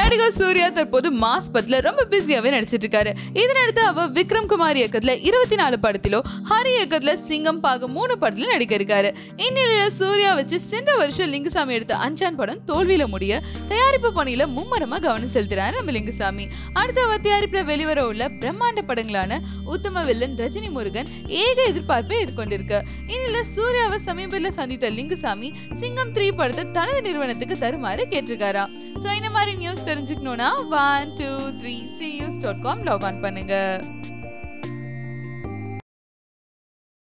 நடிகர் சூர்யா தற்போது மாஸ் படத்துல ரொம்ப பிஸியாவே நடிச்சிட்டு இருக்காரு இதனடுத்து அவர் விக்ரம் குமார் இயக்கத்துல இருபத்தி நாலு படத்திலும் ஹரி இயக்கத்துல சிங்கம் பாகம் மூணு படத்துல நடிக்க இருக்காரு இந்நிலையில சூர்யா வச்சு சென்ற வருஷம் லிங்குசாமி எடுத்த அஞ்சான் படம் தோல்வியில முடிய தயாரிப்பு பணியில மும்மரமா கவனம் செலுத்துறாரு நம்ம லிங்குசாமி அடுத்து அவர் தயாரிப்புல வெளிவர உள்ள பிரம்மாண்ட படங்களான உத்தம வில்லன் ரஜினி முருகன் ஏக எதிர்பார்ப்பை எதிர்கொண்டிருக்கு இந்நிலையில சூர்யாவை சமீபத்தில் சந்தித்த லிங்குசாமி சிங்கம் த்ரீ படத்தை தனது நிறுவனத்துக்கு தருமாறு கேட்டிருக்காராம் ஸோ இந்த மாதிரி நியூஸ் தெரிஞ்சுக்கணும்னா one two three C news dot com log on பண்ணுங்க